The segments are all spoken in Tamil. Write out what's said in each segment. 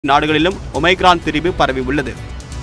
நாடுகளிலும் ஒமைக்ரான் திரிவு பரவியுள்ளது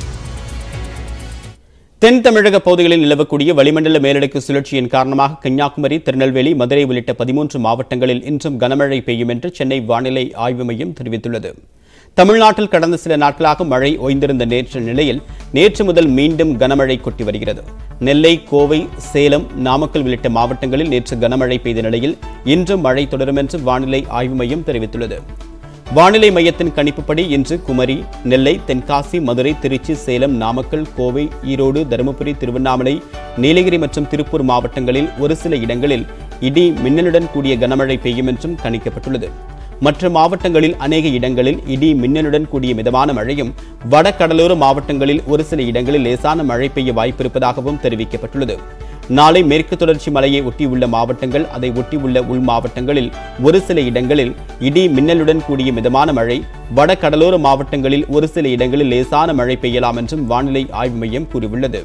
தென் தமிழக பகுதிகளில் நிலவக்கூடிய வளிமண்டல மேலடுக்கு சுழற்சியின் காரணமாக கன்னியாகுமரி திருநெல்வேலி மதுரை உள்ளிட்ட பதிமூன்று மாவட்டங்களில் இன்றும் கனமழை பெய்யும் என்று சென்னை வானிலை ஆய்வு மையம் தெரிவித்துள்ளது தமிழ்நாட்டில் கடந்த சில நாட்களாக மழை ஓய்ந்திருந்த நேற்று நிலையில் நேற்று முதல் மீண்டும் கனமழை கொட்டி வருகிறது நெல்லை கோவை சேலம் நாமக்கல் உள்ளிட்ட மாவட்டங்களில் நேற்று கனமழை பெய்த நிலையில் இன்றும் மழை தொடரும் என்று வானிலை ஆய்வு மையம் தெரிவித்துள்ளது வானிலை மையத்தின் கணிப்புப்படி இன்று குமரி நெல்லை தென்காசி மதுரை திருச்சி சேலம் நாமக்கல் கோவை ஈரோடு தருமபுரி திருவண்ணாமலை நீலகிரி மற்றும் திருப்பூர் மாவட்டங்களில் ஒரு சில இடங்களில் இடி மின்னலுடன் கூடிய கனமழை பெய்யும் என்றும் கணிக்கப்பட்டுள்ளது மற்ற மாவட்டங்களில் அநேக இடங்களில் இடி மின்னலுடன் கூடிய மிதமான மழையும் வட கடலோர மாவட்டங்களில் ஒரு சில இடங்களில் லேசான மழை பெய்ய வாய்ப்பிருப்பதாகவும் தெரிவிக்கப்பட்டுள்ளது நாளை மேற்கு தொடர்ச்சி மலையை ஒட்டியுள்ள மாவட்டங்கள் அதை ஒட்டியுள்ள உள் மாவட்டங்களில் ஒரு சில இடங்களில் இடி மின்னலுடன் கூடிய மிதமான மழை வட கடலோர மாவட்டங்களில் ஒரு சில இடங்களில் லேசான மழை பெய்யலாம் என்றும் வானிலை ஆய்வு மையம் கூறியுள்ளது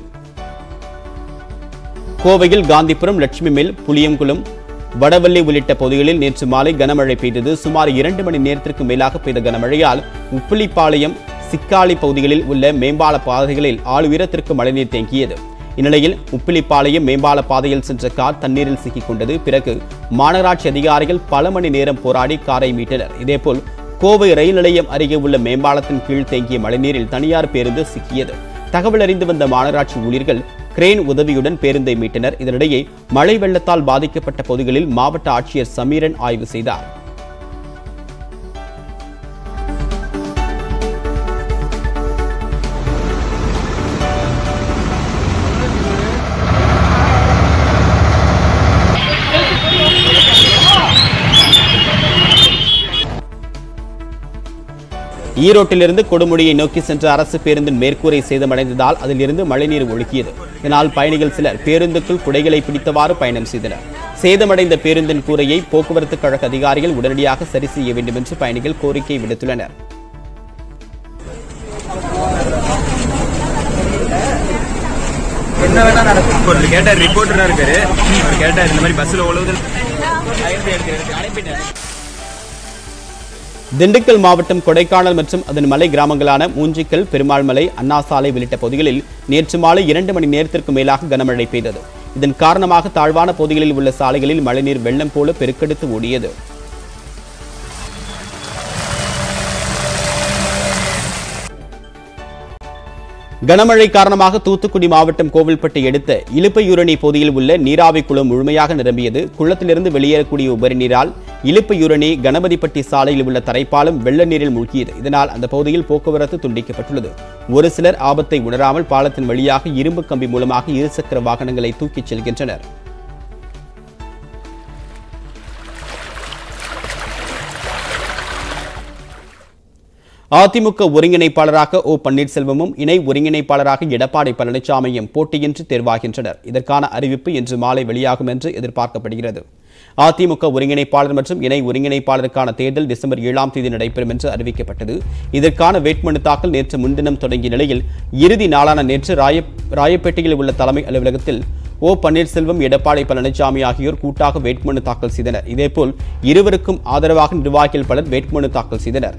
கோவையில் காந்திபுரம் லட்சுமி மில் புளியங்குளம் வடவள்ளி உள்ளிட்ட பகுதிகளில் நேற்று மாலை கனமழை பெய்தது சுமார் இரண்டு மணி நேரத்திற்கு மேலாக பெய்த கனமழையால் உப்பிலிப்பாளையம் சிக்காளி பகுதிகளில் உள்ள மேம்பால பாதைகளில் ஆள் உயரத்திற்கு மழைநீர் தேங்கியது இந்நிலையில் உப்பிலிப்பாளையம் மேம்பால பாதையில் சென்ற கார் தண்ணீரில் சிக்கிக் கொண்டது பிறகு மாநகராட்சி அதிகாரிகள் பல மணி நேரம் போராடி காரை மீட்டனர் இதேபோல் கோவை ரயில் நிலையம் அருகே உள்ள மேம்பாலத்தின் கீழ் தேங்கிய மழைநீரில் தனியார் பேருந்து சிக்கியது தகவல் அறிந்து வந்த மாநகராட்சி ஊழியர்கள் கிரேன் உதவியுடன் பேருந்தை மீட்டனர் இதனிடையே மழை வெள்ளத்தால் பாதிக்கப்பட்ட பகுதிகளில் மாவட்ட ஆட்சியர் சமீரன் ஆய்வு செய்தார் ஈரோட்டிலிருந்து கொடுமுடியை நோக்கி சென்ற அரசு பேருந்தின் மேற்கூரை சேதமடைந்ததால் அதிலிருந்து மழைநீர் ஒழுகியது இதனால் பயணிகள் சிலர் பேருந்துக்குள் குடைகளை பிடித்தவாறு பயணம் செய்தனர் சேதமடைந்த பேருந்தின் கூரையை போக்குவரத்து கழக அதிகாரிகள் உடனடியாக சரி செய்ய வேண்டும் என்று பயணிகள் கோரிக்கை விடுத்துள்ளனர் என்ன வேணா நடக்கும் ஒரு கேட்டார் ரிப்போர்ட்டரா இருக்காரு அவர் கேட்டார் இந்த மாதிரி பஸ்ல உழுவுதல் அனுப்பிட்டேன் திண்டுக்கல் மாவட்டம் கொடைக்கானல் மற்றும் அதன் மலை கிராமங்களான மூஞ்சிக்கல் பெருமாள்மலை அண்ணாசாலை உள்ளிட்ட பகுதிகளில் நேற்று மாலை இரண்டு மணி நேரத்திற்கு மேலாக கனமழை பெய்தது இதன் காரணமாக தாழ்வான பகுதிகளில் உள்ள சாலைகளில் மழைநீர் வெள்ளம் போல பெருக்கெடுத்து ஓடியது கனமழை காரணமாக தூத்துக்குடி மாவட்டம் கோவில்பட்டி அடுத்த இலுப்பையூரணி பகுதியில் உள்ள நீராவி குளம் முழுமையாக நிரம்பியது குளத்திலிருந்து வெளியேறக்கூடிய உபரி நீரால் இலுப்பையூரணி கணபதிப்பட்டி சாலையில் உள்ள தரைப்பாலம் வெள்ள நீரில் மூழ்கியது இதனால் அந்த பகுதியில் போக்குவரத்து துண்டிக்கப்பட்டுள்ளது ஒரு சிலர் ஆபத்தை உணராமல் பாலத்தின் வழியாக இரும்பு கம்பி மூலமாக இருசக்கர வாகனங்களை தூக்கிச் செல்கின்றனர் அதிமுக ஒருங்கிணைப்பாளராக ஓ பன்னீர்செல்வமும் இணை ஒருங்கிணைப்பாளராக எடப்பாடி பழனிசாமியும் போட்டியின்றி தேர்வாகின்றனர் இதற்கான அறிவிப்பு இன்று மாலை வெளியாகும் என்று எதிர்பார்க்கப்படுகிறது அதிமுக ஒருங்கிணைப்பாளர் மற்றும் இணை ஒருங்கிணைப்பாளருக்கான தேர்தல் டிசம்பர் ஏழாம் தேதி நடைபெறும் என்று அறிவிக்கப்பட்டது இதற்கான வேட்புமனு தாக்கல் நேற்று முன்தினம் தொடங்கிய நிலையில் இறுதி நாளான நேற்று ராய ராயப்பேட்டையில் உள்ள தலைமை அலுவலகத்தில் ஓ பன்னீர்செல்வம் எடப்பாடி பழனிசாமி ஆகியோர் கூட்டாக வேட்புமனு தாக்கல் செய்தனர் இதேபோல் இருவருக்கும் ஆதரவாக நிர்வாகிகள் பலர் வேட்புமனு தாக்கல் செய்தனர்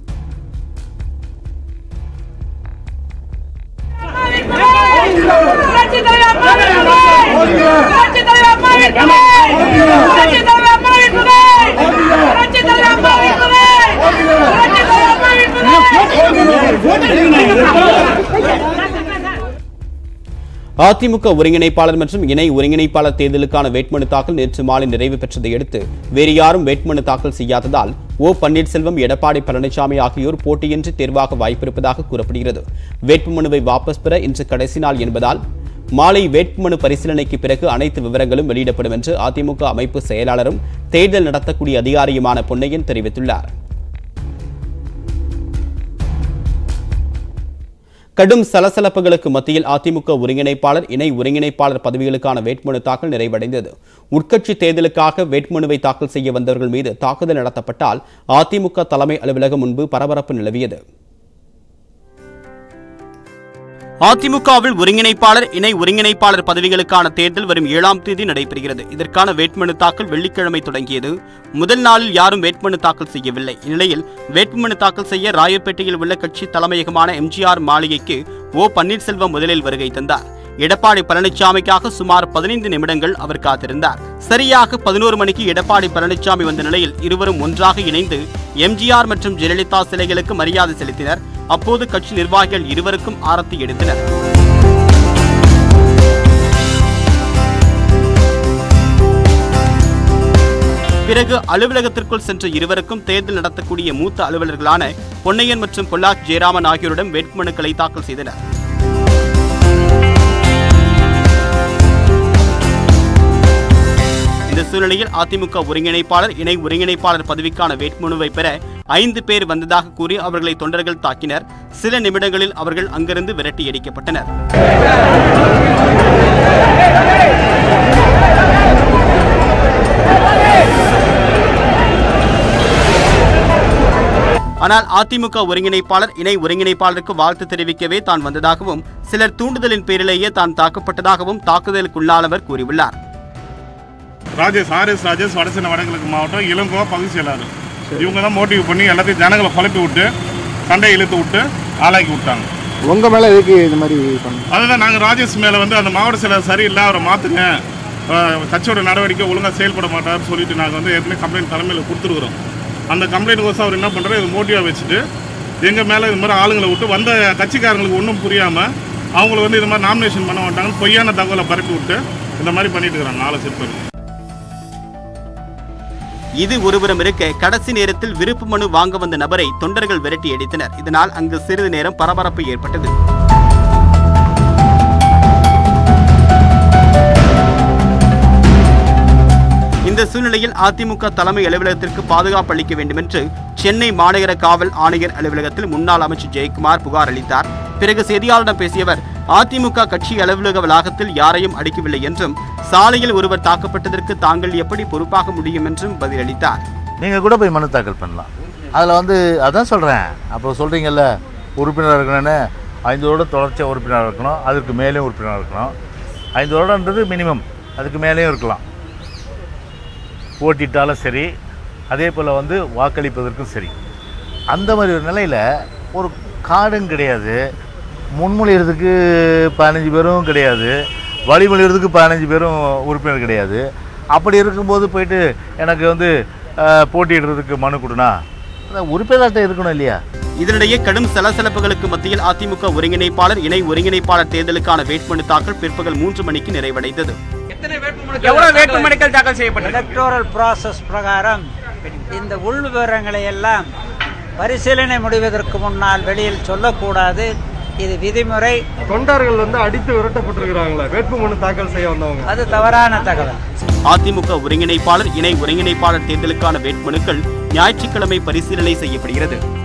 அதிமுக ஒருங்கிணைப்பாளர் மற்றும் இணை ஒருங்கிணைப்பாளர் தேர்தலுக்கான வேட்புமனு தாக்கல் நேற்று மாலை நிறைவு பெற்றதை அடுத்து வேறு யாரும் வேட்புமனு தாக்கல் செய்யாததால் ஓ பன்னீர்செல்வம் எடப்பாடி பழனிசாமி ஆகியோர் போட்டியின்றி தேர்வாக வாய்ப்பிருப்பதாக கூறப்படுகிறது வேட்புமனுவை வாபஸ் பெற இன்று கடைசி நாள் என்பதால் மாலை வேட்புமனு பரிசீலனைக்கு பிறகு அனைத்து விவரங்களும் வெளியிடப்படும் என்று அதிமுக அமைப்பு செயலாளரும் தேர்தல் நடத்தக்கூடிய அதிகாரியுமான பொன்னையன் தெரிவித்துள்ளார் கடும் சலசலப்புகளுக்கு மத்தியில் அதிமுக ஒருங்கிணைப்பாளர் இணை ஒருங்கிணைப்பாளர் பதவிகளுக்கான வேட்புமனு தாக்கல் நிறைவடைந்தது உட்கட்சி தேர்தலுக்காக வேட்புமனுவை தாக்கல் செய்ய வந்தவர்கள் மீது தாக்குதல் நடத்தப்பட்டால் அதிமுக தலைமை அலுவலகம் முன்பு பரபரப்பு நிலவியது அதிமுகவில் ஒருங்கிணைப்பாளர் இணை ஒருங்கிணைப்பாளர் பதவிகளுக்கான தேர்தல் வரும் ஏழாம் தேதி நடைபெறுகிறது இதற்கான வேட்புமனு தாக்கல் வெள்ளிக்கிழமை தொடங்கியது முதல் நாளில் யாரும் வேட்புமனு தாக்கல் செய்யவில்லை இந்நிலையில் வேட்புமனு தாக்கல் செய்ய ராயப்பேட்டையில் உள்ள கட்சி தலைமையகமான எம்ஜிஆர் மாளிகைக்கு ஓ பன்னீர்செல்வம் முதலில் வருகை தந்தார் எடப்பாடி பழனிசாமிக்காக சுமார் பதினைந்து நிமிடங்கள் அவர் காத்திருந்தார் சரியாக பதினோரு மணிக்கு எடப்பாடி பழனிசாமி வந்த நிலையில் இருவரும் ஒன்றாக இணைந்து எம்ஜிஆர் மற்றும் ஜெயலலிதா சிலைகளுக்கு மரியாதை செலுத்தினர் அப்போது கட்சி நிர்வாகிகள் இருவருக்கும் ஆரத்தி எடுத்தனர் பிறகு அலுவலகத்திற்குள் சென்ற இருவருக்கும் தேர்தல் நடத்தக்கூடிய மூத்த அலுவலர்களான பொன்னையன் மற்றும் பொள்ளாச்சி ஜெயராமன் ஆகியோரிடம் வேட்புமனுக்களை தாக்கல் செய்தனர் இந்த சூழ்நிலையில் அதிமுக ஒருங்கிணைப்பாளர் இணை ஒருங்கிணைப்பாளர் பதவிக்கான வேட்புமனுவை பெற ஐந்து பேர் வந்ததாக கூறி அவர்களை தொண்டர்கள் தாக்கினர் சில நிமிடங்களில் அவர்கள் அங்கிருந்து விரட்டியடிக்கப்பட்டனர் ஆனால் அதிமுக ஒருங்கிணைப்பாளர் இணை ஒருங்கிணைப்பாளருக்கு வாழ்த்து தெரிவிக்கவே தான் வந்ததாகவும் சிலர் தூண்டுதலின் பேரிலேயே தான் தாக்கப்பட்டதாகவும் தாக்குதலுக்குள்ளானவர் கூறியுள்ளார் ராஜேஷ் ஆர்எஸ் ராஜேஷ் வடசென்னை வடகிழக்கு மாவட்டம் இளங்கோ பகுதி செயலாளர் இவங்க தான் மோட்டிவ் பண்ணி எல்லாத்தையும் ஜனங்களை குழப்பி விட்டு சண்டையை இழுத்து விட்டு ஆளாக்கி விட்டாங்க உங்க மேல எதுக்கு இந்த மாதிரி பண்ண அதுதான் நாங்கள் ராஜேஷ் மேலே வந்து அந்த மாவட்ட செயலர் சரியில்லை அவரை மாற்றுங்க கட்சியோட நடவடிக்கை ஒழுங்காக செயல்பட மாட்டார்னு சொல்லிட்டு நாங்கள் வந்து ஏற்கனவே கம்ப்ளைண்ட் தலைமையில் கொடுத்துருக்குறோம் அந்த கம்ப்ளைண்ட் கோசம் அவர் என்ன பண்ணுறாரு இது மோட்டிவாக வச்சுட்டு எங்கள் மேலே இது மாதிரி ஆளுங்களை விட்டு வந்த கட்சிக்காரங்களுக்கு ஒன்றும் புரியாமல் அவங்கள வந்து இது மாதிரி நாமினேஷன் பண்ண மாட்டாங்கன்னு பொய்யான தகவலை பரப்பி விட்டு இந்த மாதிரி பண்ணிட்டு இருக்கிறாங்க நாலு சிற்பர் இது ஒருபுறம் இருக்க கடைசி நேரத்தில் விருப்பு மனு வாங்க வந்த நபரை தொண்டர்கள் விரட்டி அடித்தனர் இதனால் அங்கு சிறிது நேரம் பரபரப்பு ஏற்பட்டது இந்த சூழ்நிலையில் அதிமுக தலைமை அலுவலகத்திற்கு பாதுகாப்பு அளிக்க வேண்டும் என்று சென்னை மாநகர காவல் ஆணையர் அலுவலகத்தில் முன்னாள் அமைச்சர் ஜெயக்குமார் புகார் அளித்தார் பிறகு செய்தியாளரிடம் பேசியவர் அதிமுக கட்சி அலுவலக வளாகத்தில் யாரையும் அடிக்கவில்லை என்றும் சாலையில் ஒருவர் தாக்கப்பட்டதற்கு தாங்கள் எப்படி பொறுப்பாக முடியும் என்றும் பதிலளித்தார் நீங்கள் கூட போய் மனு தாக்கல் பண்ணலாம் அதில் வந்து அதான் சொல்கிறேன் அப்போ சொல்கிறீங்கல்ல உறுப்பினர் இருக்கணும்னு ஐந்து வருடம் தொடர்ச்சியாக உறுப்பினர் இருக்கணும் அதற்கு மேலேயும் உறுப்பினர் இருக்கணும் ஐந்து வருடன்றது மினிமம் அதுக்கு மேலேயும் இருக்கலாம் ஓட்டிட்டாலும் சரி அதே போல் வந்து வாக்களிப்பதற்கும் சரி அந்த மாதிரி ஒரு நிலையில் ஒரு கார்டும் கிடையாது முன்மொழிகிறதுக்கு பதினஞ்சு பேரும் கிடையாது வழிமொழிகிறதுக்கு பதினஞ்சு பேரும் உறுப்பினர் கிடையாது அப்படி இருக்கும்போது போயிட்டு எனக்கு வந்து அஹ், போட்டியிடுறதுக்கு மனு கொடுனா அதான் உறுப்பினர்கிட்ட இருக்கணும் இல்லையா இதனிடையே கடும் சலசலப்புகளுக்கு மத்தியில் அதிமுக ஒருங்கிணைப்பாளர் இணை ஒருங்கிணைப்பாளர் தேர்தலுக்கான வேட்புமனு தாக்கல் பிற்பகல் மூன்று மணிக்கு நிறைவடைந்தது எவ்வளவு வேட்புமனுக்கள் தாக்கல் செய்யப்பட்டது எலக்டோரல் ப்ராசஸ் பிரகாரம் இந்த உள் விவரங்களை எல்லாம் பரிசீலனை முடிவதற்கு முன்னால் வெளியில் சொல்லக்கூடாது இது விதிமுறை தொண்டர்கள் வந்து அடித்து விரட்டப்பட்டிருக்கிறாங்களே வேட்புமனு தாக்கல் செய்ய வந்தவங்க அது தவறான தகவல் அதிமுக ஒருங்கிணைப்பாளர் இணை ஒருங்கிணைப்பாளர் தேர்தலுக்கான வேட்புமனுக்கள் ஞாயிற்றுக்கிழமை பரிசீலனை செய்யப்படுகிறது